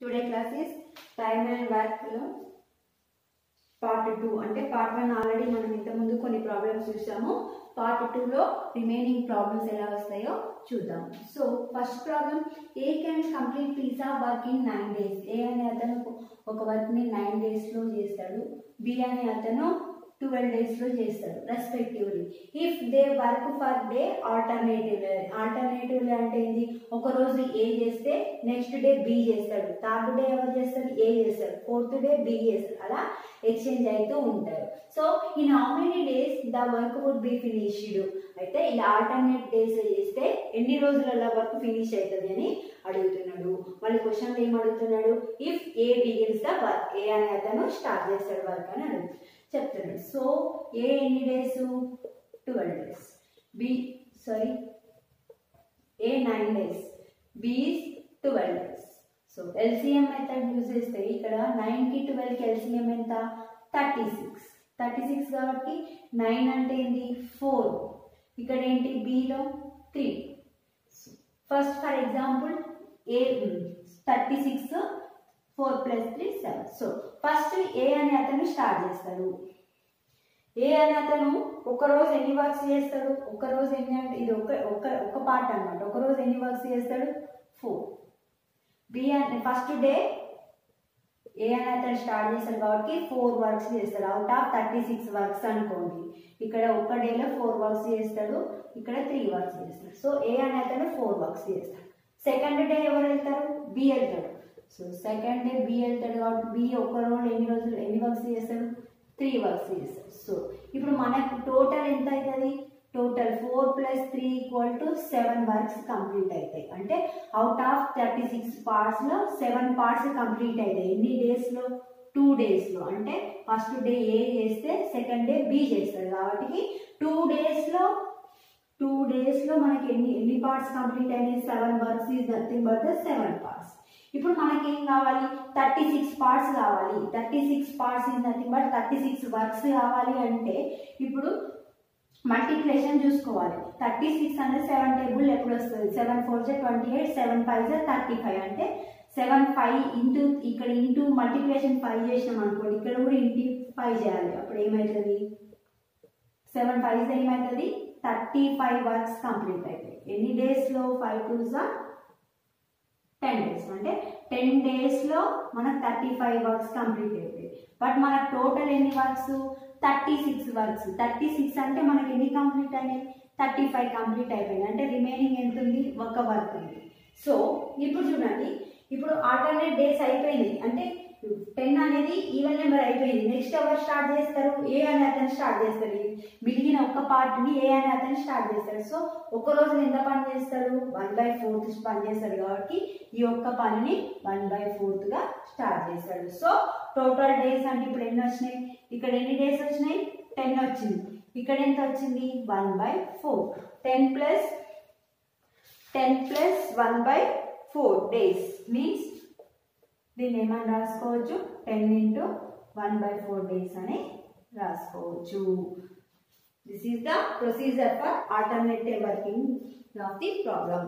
today class is time and work లో part two అంటే part one already మనం ఇంతకుముందు కొన్ని ప్రాబ్లమ్స్ చూసాము పార్ట్ టూలో రిమైనింగ్ ప్రాబ్లమ్స్ ఎలా వస్తాయో చూద్దాం so first problem A can complete piece of work in nine days A అనే అతను ఒక వర్క్ని నైన్ డేస్లో చేస్తాడు బి అనే అతను ట్వెల్వ్ డేస్లో చేస్తాడు respectively if they work for day alternative alternative అంటే ఏంది ఒక రోజు ఏ చేస్తే నెక్స్ట్ డే బి చేస్తాడు థర్డ్ డే ఎవరు చేస్తాడు ఏ చేస్తాడు ఫోర్త్ డే బి చేస్తాడు అలా ఎక్స్చేంజ్ అవుతూ ఉంటారు so in how many days the work would be finished అయితే ఇలా ఆల్టర్నేట్ డేస్ చేస్తే ఎన్ని రోజులలో వర్క్ ఫినిష్ అవుతుంది అని అడుగుతున్నాడు మళ్ళీ క్వశ్చన్ ఏం అడుగుతున్నాడు if A begins the work A అనే అతను స్టార్ట్ చేస్తాడు వర్క్ అని అడుగుతున్నాడు చెప్తున్నాడు సో ఏ ఎన్ని days twelve days B sorry A nine days B twelve days so LCM method use చేస్తే ఇక్కడ నైన్కి ట్వెల్వ్కి ఎల్సిఎం ఎంత థర్టీ సిక్స్ థర్టీ సిక్స్ కాబట్టి నైన్ అంటే ఏంటి ఫోర్ ఇక్కడ ఏంటి బిలో three first for example A thirty six four plus three seven so first A అనే అతను స్టార్ట్ చేస్తాడు ఏ అనే అతను ఒక రోజు ఎన్ని వర్క్స్ చేస్తాడు ఒక రోజు ఎన్ని అంటే ఇది ఒక ఒక ఒక పార్ట్ అనమాట ఒక రోజు ఎన్ని వర్క్స్ చేస్తాడు ఫోర్ బి అనే ఫస్ట్ డే ఏ అనే అతను స్టార్ట్ చేస్తాడు కాబట్టి ఫోర్ వర్క్స్ చేస్తాడు out of thirty six works అనుకోండి ఇక్కడ ఒక డేలో ఫోర్ వర్క్స్ చేస్తాడు ఇక్కడ త్రీ వర్క్స్ చేస్తాడు సో ఏ అనే అతను ఫోర్ వర్క్స్ చేస్తాడు సెకండ్ డే ఎవరు వెళ్తారు బి వెళ్తాడు సో సెకండ్ డే బి వెళ్తాడు కాబట్టి బి ఒక్క రోజు ఎన్ని రోజులు ఎన్ని వర్క్స్ చేస్తాడు త్రీ వర్క్స్ చేస్తాడు సో ఇప్పుడు మనకు టోటల్ ఎంత అవుతుంది total four plus three equal to seven works complete అవుతాయి అంటే అవుట్ ఆఫ్ థర్టీ సిక్స్ పార్ట్స్లో సెవెన్ పార్ట్స్ కంప్లీట్ అవుతాయి ఎన్ని డేస్లో టూ డేస్లో అంటే ఫస్ట్ డే ఏ చేస్తే సెకండ్ డే బి చేస్తాడు కాబట్టి టూ డేస్లో టూ డేస్లో మనకి ఎన్ని ఎన్ని పార్ట్స్ కంప్లీట్ అయినాయి seven works is nothing but the seven parts ఇప్పుడు మనకి ఏం కావాలి థర్టీ సిక్స్ పార్ట్స్ కావాలి thirty six parts is nothing but thirty six works కావాలి అంటే ఇప్పుడు మల్టిప్లేషన్ చూసుకోవాలి థర్టీ సిక్స్ అంటే సెవెన్ టేబుల్ ఎప్పుడు వస్తుంది సెవెన్ ఫోర్ జా ట్వంటీ ఎయిట్ సెవెన్ ఫైవ్ జా థర్టీ ఫైవ్ అంటే సెవెన్ ఫైవ్ ఇంటూ ఇక్కడ ఇంటూ మల్టిప్లేషన్ ఫైవ్ చేసినాం అనుకోండి ఇక్కడ కూడా ఇంటూ ఫైవ్ చేయాలి అప్పుడు ఏమవుతుంది సెవెన్ ఫైవ్ ఏమవుతుంది థర్టీ ఫైవ్ వర్క్స్ కంప్లీట్ అవుతాయి ఎన్ని డేస్లో ఫైవ్ టూ జా టెన్ డేస్ అంటే టెన్ డేస్లో మనకు థర్టీ ఫైవ్ వర్క్స్ కంప్లీట్ అవుతాయి బట్ మనకు టోటల్ ఎన్ని works thirty six works thirty six అంటే మనకి ఎన్ని కంప్లీట్ అయినాయి థర్టీ ఫైవ్ కంప్లీట్ అయిపోయింది అంటే రిమైనింగ్ ఎంత ఉంది ఒక వర్క్ ఉంది సో ఇప్పుడు చూడండి ఇప్పుడు ఆల్టర్నేట్ డేస్ అయిపోయింది అంటే టెన్ అనేది ఈవెన్ నెంబర్ అయిపోయింది నెక్స్ట్ ఎవరు స్టార్ట్ చేస్తారు ఏ అనే అతను స్టార్ట్ చేస్తారు మిగిలిన ఒక్క పార్ట్ని ఏ అనే అతను స్టార్ట్ చేస్తాడు సో ఒక రోజు ఎంత పని చేస్తాడు వన్ బై ఫోర్త్ పని చేస్తాడు కాబట్టి ఈ ఒక్క పనిని వన్ బై ఫోర్త్గా స్టార్ట్ చేస్తాడు సో టోటల్ డేస్ అంటే ఇప్పుడు ఎన్ని వచ్చినాయి ఇక్కడ ఎన్ని డేస్ వచ్చినాయి టెన్ వచ్చింది ఇక్కడ ఎంత వచ్చింది one by four ten plus ten plus one by four days means దీన్ని ఏమని రాసుకోవచ్చు ten into one by four days అని రాసుకోవచ్చు this is the procedure for alternative working of the problem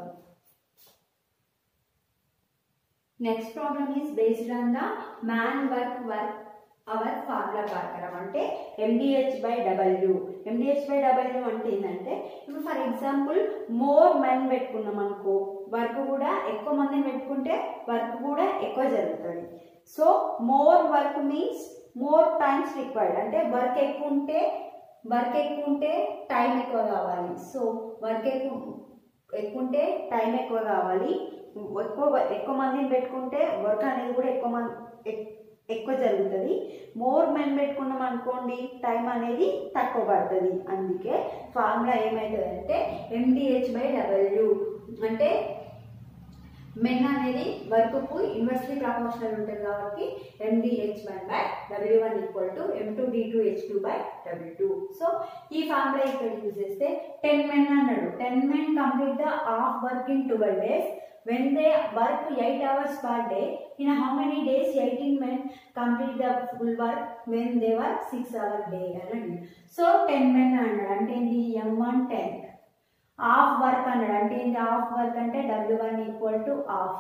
next problem is based on the man work work hour formula ప్రకారం అంటే MDH by W MDH by W అంటే ఏంటంటే ఇప్పుడు for example more men పెట్టుకున్నాం అనుకో work కూడా ఎక్కువ మందిని పెట్టుకుంటే వర్క్ కూడా ఎక్కువ జరుగుతుంది so more work means more times required అంటే వర్క్ ఎక్కువ ఉంటే వర్క్ ఎక్కువ ఉంటే టైం ఎక్కువ కావాలి సో వర్క్ ఎక్కువ ఎక్కువ ఉంటే టైం ఎక్కువ కావాలి ఎక్కువ ఎక్కువ మందిని పెట్టుకుంటే వర్క్ అనేది కూడా ఎక్కువ మంది ఎక్కువ జరుగుతుంది మోర్ మెన్ పెట్టుకున్నాం అనుకోండి టైం అనేది తక్కువ పడుతుంది అందుకే ఫార్ములా ఏమవుతుంది అంటే ఎండిహెచ్ బై డబ్ల్యూ అంటే మెన్ అనేది వర్క్కు ఇన్వర్స్లీ ప్రపోర్షనల్ ఉంటుంది కాబట్టి MDH one by W one equal to M two D two H two by W two so ఈ ఫార్ములా ఇక్కడ యూజ్ చేస్తే టెన్ మెన్ అన్నాడు ten men complete the half work in twelve days when they work 8 hours per day in how many days 18 men complete the full work when they work 6 hour day అన్నాడు so 10 men అన్నాడు అంటే ఏంటి M one ten half work అన్నాడు అంటే ఏంటి half work అంటే W one equal to half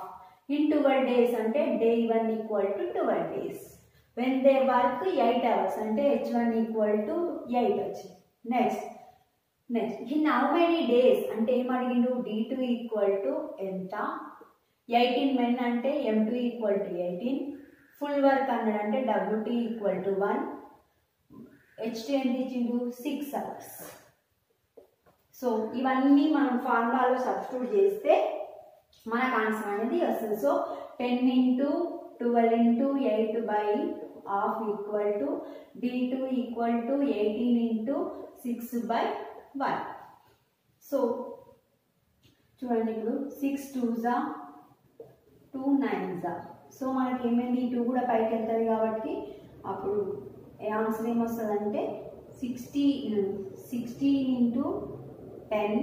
in twelve days అంటే D one equal to twelve days when they work eight hours అంటే H one equal to eight వచ్చింది next next in how many days అంటే ఏం అడిగిండు D two equal to ఎంత eighteen men అంటే M two equal to eighteen full work అన్నాడు అంటే W two equal to one H two ఎంత ఇచ్చిండు సిక్స్ అవర్స్ సో ఇవన్నీ మనం ఫార్ములాలో సబ్స్టిట్యూట్ చేస్తే మనకు ఆన్సర్ అనేది వస్తుంది so ten into twelve into eight by half equal to D two equal to eighteen into six by one so చూడండి ఇప్పుడు సిక్స్ టూ జా టూ నైన్ జా సో మనకి ఏమైంది టూ కూడా పైకి వెళ్తుంది కాబట్టి అప్పుడు ఆన్సర్ ఏమొస్తుందంటే sixty sixteen into ten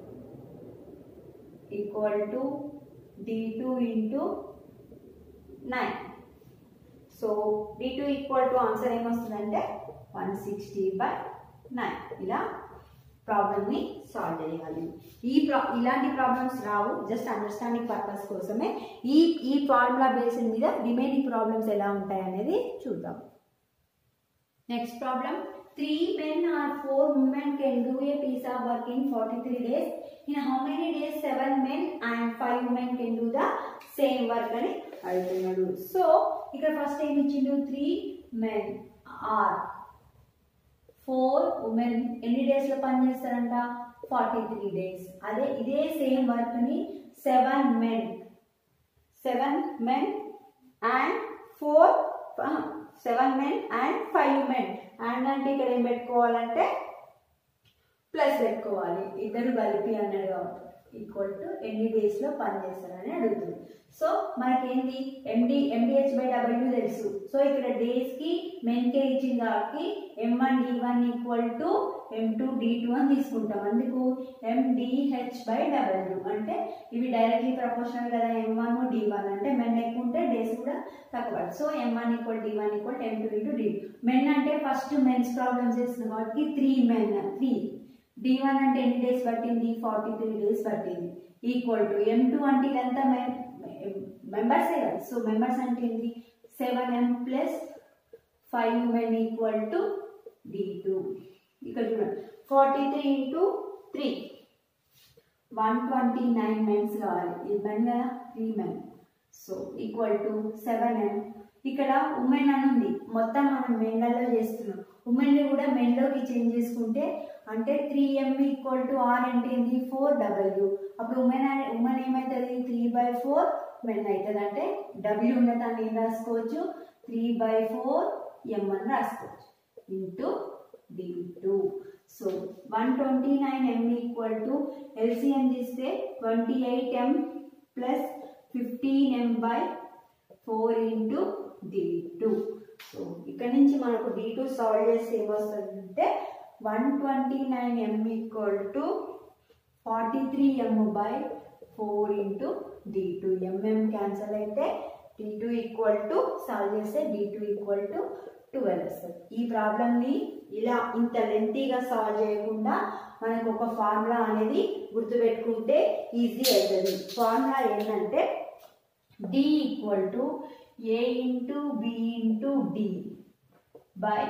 equal to D two into nine so D two equal to answer ఏమొస్తుందంటే వన్ సిక్స్టీ బై నైన్ ఇలా ప్రాబ్లమ్ని సాల్వ్ చేయాలి ఈ ప్రా ఇలాంటి ప్రాబ్లమ్స్ రావు జస్ట్ అండర్స్టాండింగ్ పర్పస్ కోసమే ఈ ఈ ఫార్ములా బేస్డ్ మీద రిమైనింగ్ ప్రాబ్లమ్స్ ఎలా ఉంటాయి అనేది చూద్దాం next problem three men or four women can do a piece of work in forty three days in how many days seven men and five women can do the same work అని అడుగుతున్నాడు so ఇక్కడ first ఏమి ఇచ్చిండు three men or four women ఎన్ని డేస్లో పని చేస్తారంట forty three days అదే ఇదే సేమ్ వర్క్ని seven men seven men and four seven men and five men and అంటే ఇక్కడ ఏం పెట్టుకోవాలంటే ప్లస్ పెట్టుకోవాలి ఇద్దరు కలిపి అన్నాడు కాబట్టి ఈక్వల్ టు ఎన్ని డేస్లో పని చేస్తారని అడుగుతుంది సో మనకేంది ఎండి ఎండిహెచ్ బై డబ్ల్యూ తెలుసు సో ఇక్కడ డేస్కి మెన్కే ఇచ్చింది కాబట్టి M one D one equal to M two D two అని తీసుకుంటాం అందుకు ఎండిహెచ్ బై డబ్ల్యూ అంటే ఇవి డైరెక్ట్లీ ప్రపోర్షనల్ కదా ఎం వన్ డి వన్ అంటే మెన్ ఎక్కువ ఉంటే డేస్ కూడా తక్కువ so M one equal D one equal M two into D men అంటే ఫస్ట్ మెన్స్ ప్రాబ్లమ్స్ చేస్తుంది కాబట్టి three men three D one అంటే ఎన్ని డేస్ పట్టింది ఫార్టీ త్రీ డేస్ పట్టింది ఈక్వల్ టు ఎం టూ అంటే ఇదంతా మెంబర్సే కదా సో మెంబర్స్ అంటే ఏంటి seven M plus five men equal to D two ఇక్కడ చూడండి forty three into three one twenty nine mens కావాలి ఇది మెన్ కదా three men so equal to seven M ఇక్కడ ఉమెన్ అని ఉంది మొత్తం మనం మెన్లలో చేస్తున్నాం ఉమెన్ని కూడా మెన్లోకి చేంజ్ చేసుకుంటే అంటే three M equal to R అంటే ఏంటి ఫోర్ డబ్ల్యూ అప్పుడు ఉమెన్ ఉమెన్ ఏమవుతుంది త్రీ బై ఫోర్ మెన్ అవుతుంది అంటే డబ్ల్యూ ఉన్న దాన్ని ఏం రాసుకోవచ్చు త్రీ బై ఫోర్ ఎం అని రాసుకోవచ్చు into D two so one twenty nine M equal to LCM తీస్తే twenty eight M plus fifteen M by four into D two so ఇక్కడ నుంచి మనకు డి టూ సాల్వ్ చేస్తే ఏమొస్తుందంటే one twenty nine M equal to forty three M by four into D two M M cancel అయితే D two equal to solve చేస్తే D two equal to twelve వస్తుంది ఈ ప్రాబ్లమ్ని ఇలా ఇంత లెంతీగా సాల్వ్ చేయకుండా మనకు ఒక ఫార్ములా అనేది గుర్తుపెట్టుకుంటే ఈజీ అవుతుంది ఫార్ములా ఏంటంటే D equal to A into B into D by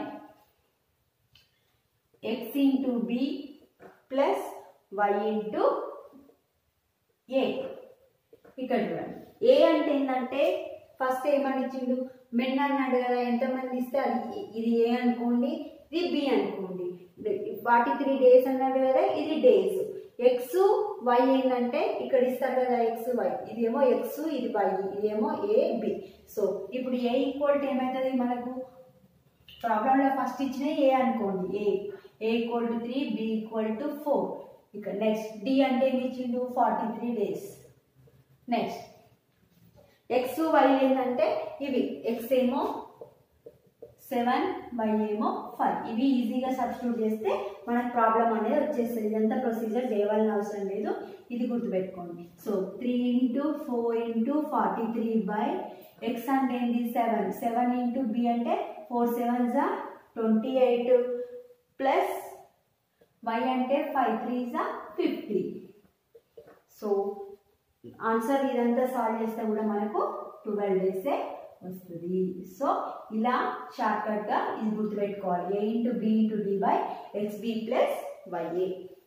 X into B plus Y into A ఇక్కడ చూడండి ఏ అంటే ఏంటంటే ఫస్ట్ ఏమని ఇచ్చిండు మెన్ అన్నాడు కదా ఎంతమంది ఇస్తే అది ఇది ఏ అనుకోండి ఇది బి అనుకోండి ఫార్టీ త్రీ డేస్ అన్నాడు కదా ఇది డేస్ ఎక్స్ వై ఏంటంటే ఇక్కడ ఇస్తారు కదా ఎక్స్ వై ఇదేమో ఎక్స్ ఇది వై ఇదేమో ఏ బి సో ఇప్పుడు ఏ ఈక్వల్ టు ఏమవుతుంది మనకు ప్రాబ్లంలో ఫస్ట్ ఇచ్చిన ఏ అనుకోండి A A equal to three B equal to four ఇక్కడ నెక్స్ట్ డి అంటే ఏమి ఇచ్చిండు forty three days next X Y ఏంటంటే ఇవి ఎక్స్ ఏమో సెవెన్ వై ఏమో ఫైవ్ ఇవి ఈజీగా సబ్స్టిట్యూట్ చేస్తే మనకు ప్రాబ్లం అనేది వచ్చేస్తుంది ఇదంతా ప్రొసీజర్ చేయవలసిన అవసరం లేదు ఇది గుర్తుపెట్టుకోండి so three into four into forty three by X అంటే ఏంటి సెవెన్ సెవెన్ ఇంటూ బి అంటే ఫోర్ సెవెన్ జా ట్వంటీ ఎయిట్ ప్లస్ వై అంటే ఫైవ్ త్రీ జా ఫిఫ్టీ సో ఆన్సర్ ఇదంతా సాల్వ్ చేస్తే కూడా మనకు ట్వెల్వ్ డేసే వస్తుంది సో ఇలా షార్ట్కట్గా ఇది గుర్తుపెట్టుకోవాలి A into B into D by X B plus వైఏ